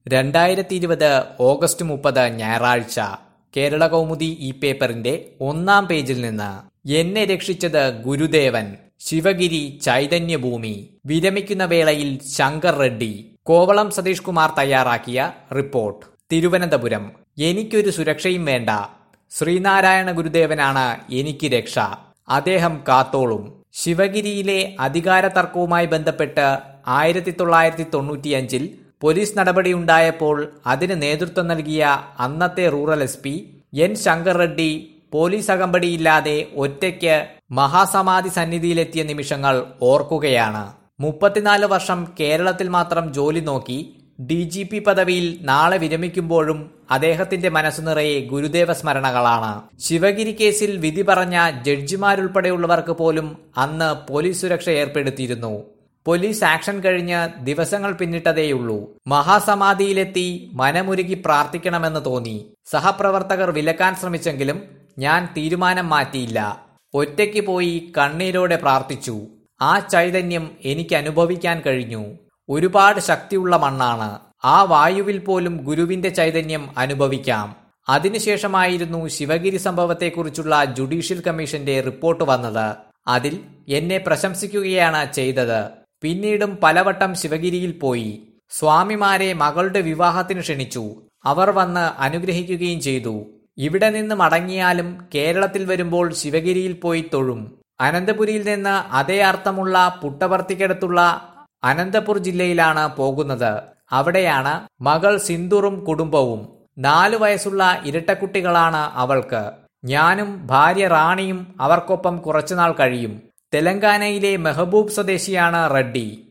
രണ്ടായിരത്തി ഇരുപത് ഓഗസ്റ്റ് മുപ്പത് ഞായറാഴ്ച കേരള കൗമുദി ഈ പേപ്പറിന്റെ ഒന്നാം പേജിൽ നിന്ന് എന്നെ രക്ഷിച്ചത് ഗുരുദേവൻ ശിവഗിരി ചൈതന്യഭൂമി വിരമിക്കുന്ന വേളയിൽ ശങ്കർ റെഡ്ഡി കോവളം സതീഷ് കുമാർ തയ്യാറാക്കിയ റിപ്പോർട്ട് തിരുവനന്തപുരം എനിക്കൊരു സുരക്ഷയും വേണ്ട ശ്രീനാരായണ ഗുരുദേവനാണ് എനിക്ക് രക്ഷ അദ്ദേഹം കാത്തോളും ശിവഗിരിയിലെ അധികാര തർക്കവുമായി ബന്ധപ്പെട്ട് ആയിരത്തി തൊള്ളായിരത്തി തൊണ്ണൂറ്റിയഞ്ചിൽ പോലീസ് നടപടിയുണ്ടായപ്പോൾ അതിന് നേതൃത്വം നൽകിയ അന്നത്തെ rural S P N Shankar Reddy police അകമ്പടിയില്ലാതെ ഒറ്റയ്ക്ക് മഹാസമാധി സന്നിധിയിലെത്തിയ നിമിഷങ്ങൾ ഓർക്കുകയാണ് മുപ്പത്തിനാല് വർഷം കേരളത്തിൽ മാത്രം ജോലി നോക്കി ഡി ജി പി പദവിയിൽ നാളെ വിരമിക്കുമ്പോഴും അദ്ദേഹത്തിന്റെ മനസ്സു നിറയെ ഗുരുദേവ സ്മരണകളാണ് ശിവഗിരി കേസിൽ വിധി പറഞ്ഞ ജഡ്ജിമാരുൾപ്പെടെയുള്ളവർക്ക് പോലും അന്ന് പോലീസ് സുരക്ഷ ഏർപ്പെടുത്തിയിരുന്നു പോലീസ് ആക്ഷൻ കഴിഞ്ഞ് ദിവസങ്ങൾ പിന്നിട്ടതേയുള്ളൂ മഹാസമാധിയിലെത്തി മനമുരുകി പ്രാർത്ഥിക്കണമെന്ന് തോന്നി സഹപ്രവർത്തകർ വിലക്കാൻ ശ്രമിച്ചെങ്കിലും ഞാൻ തീരുമാനം മാറ്റിയില്ല ഒറ്റയ്ക്ക് പോയി കണ്ണീരോടെ പ്രാർത്ഥിച്ചു ആ ചൈതന്യം എനിക്ക് അനുഭവിക്കാൻ കഴിഞ്ഞു ഒരുപാട് ശക്തിയുള്ള മണ്ണാണ് ആ വായുവിൽ പോലും ഗുരുവിന്റെ ചൈതന്യം അനുഭവിക്കാം അതിനുശേഷമായിരുന്നു ശിവഗിരി സംഭവത്തെക്കുറിച്ചുള്ള ജുഡീഷ്യൽ കമ്മീഷന്റെ റിപ്പോർട്ട് വന്നത് അതിൽ എന്നെ പ്രശംസിക്കുകയാണ് ചെയ്തത് പിന്നീടും പലവട്ടം ശിവഗിരിയിൽ പോയി സ്വാമിമാരെ മകളുടെ വിവാഹത്തിന് ക്ഷണിച്ചു അവർ വന്ന് അനുഗ്രഹിക്കുകയും ചെയ്തു ഇവിടെ നിന്ന് മടങ്ങിയാലും കേരളത്തിൽ വരുമ്പോൾ ശിവഗിരിയിൽ പോയി തൊഴും അനന്തപുരിയിൽ നിന്ന് അതേ അർത്ഥമുള്ള പുട്ടപർത്തിക്കടുത്തുള്ള അനന്തപുർ ജില്ലയിലാണ് പോകുന്നത് അവിടെയാണ് മകൾ സിന്ദൂറും കുടുംബവും നാലു വയസ്സുള്ള ഇരട്ടക്കുട്ടികളാണ് അവൾക്ക് ഞാനും ഭാര്യ റാണിയും അവർക്കൊപ്പം കുറച്ചുനാൾ കഴിയും തെലങ്കാനയിലെ മെഹബൂബ് സ്വദേശിയാണ് റെഡ്ഡി